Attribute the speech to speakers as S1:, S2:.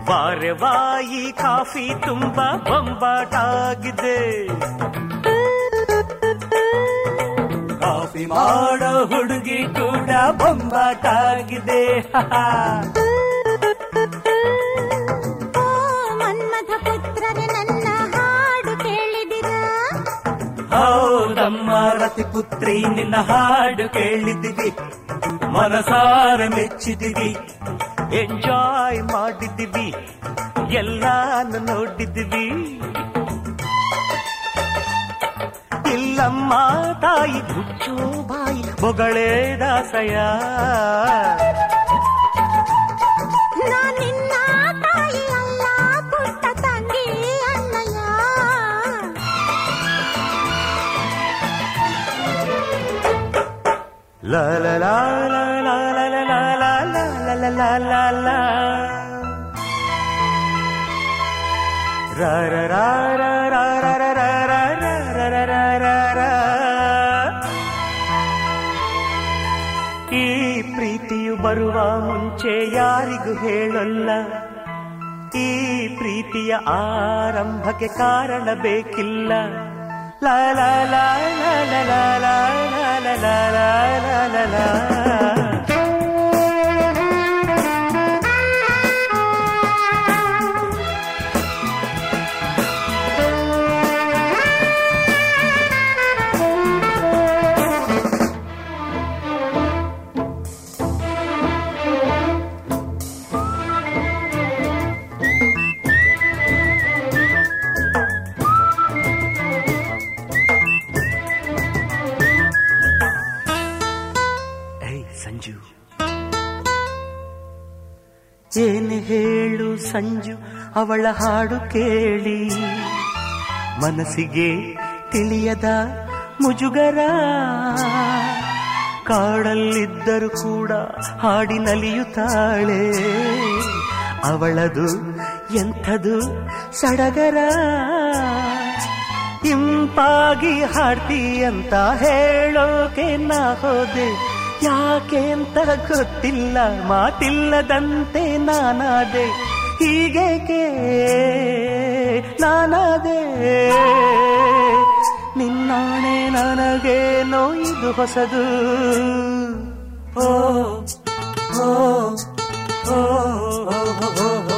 S1: ಬಾರೆ Y coffee ತುಂಬಾ ಬೊಂಬಾಟಾಗಿದೆ coffee ಮಾಡೋ ಹುಡುಗಿ ಕೂಡ ಬೊಂಬಾಟಾಗಿದೆ
S2: ಓ ಮನ್ಮಥ ಪುತ್ರರೇ ನನ್ನ ಹಾಡು ಕೇಳಿದಿರಾ
S1: ಹೌದಮ್ಮ ರತಿ ಪುತ್ರಿ ನಿನ್ನ ಹಾಡು ಕೇಳಿದಿವಿ ಮನಸಾರ ಮೆಚ್ಚಿದಿವಿ ಎಂಜಾಯ್ ಮಾಡಿದಿವಿ ಎಲ್ಲಾನು ನೋಡಿದಿವಿ ಇಲ್ಲಮ್ಮ ತಾಯಿ ಮುಚ್ಚೋ ಬಾಯಿ ಬೊಗಳೇ ದಾಸಯ
S2: ನಾ ನಿನ್ನ ತಾಯಿ ಅಲ್ಲ ಪುಟ್ಟ ತಂಗಿ ಅಣ್ಣಯ್ಯ
S1: La la la la la la la la la la la la la la Ra ra ra ra ra ra ra ra ra ra ra ra ra ra ಈ ಪ್ರೀತಿಯು ಬರುವ ಮುಂಚೆ ಯಾರಿಗೂ ಹೇಳಲ್ಲ ಈ ಪ್ರೀತಿಯ ಆರಂಭಕ್ಕೆ ಕಾರಣ ಬೇಕಿಲ್ಲ ಲಾ ಲಾ ಲಾ ಲಾ ಲಾ ಲಾ ಲಾ ಲಾ ಲಾ ಲಾ ಲಾ ಲಾ ಲಾ ಏಯ್ ಸಂಜು ಏನು ಹೇಳು ಸಂಜು ಅವಳ ಹಾಡು ಕೇಳಿ ಮನಸ್ಸಿಗೆ ತಿಳಿಯದ ಮುಜುಗರ ಕಾಡಲ್ಲಿದ್ದರೂ ಕೂಡ ಹಾಡಿ ನಲಿಯುತ್ತಾಳೆ ಅವಳದು ಎಂಥದು ಸಡಗರ ಇಂಪಾಗಿ ಹಾಡ್ತಿ ಅಂತ ಹೇಳೋಕೆ ನಾ ಹೋದೆ ಯಾಕೆ ಅಂತ ಗೊತ್ತಿಲ್ಲ ಮಾತಿಲ್ಲದಂತೆ ನಾನಾದೆ ಹೀಗೇಕೆ ನಾನಾದೆ ನಿನ್ನಾಣೆ ನನಗೇನೋ ಇದು ಹೊಸದು ಓ ಓ ಓ ಓ ಓ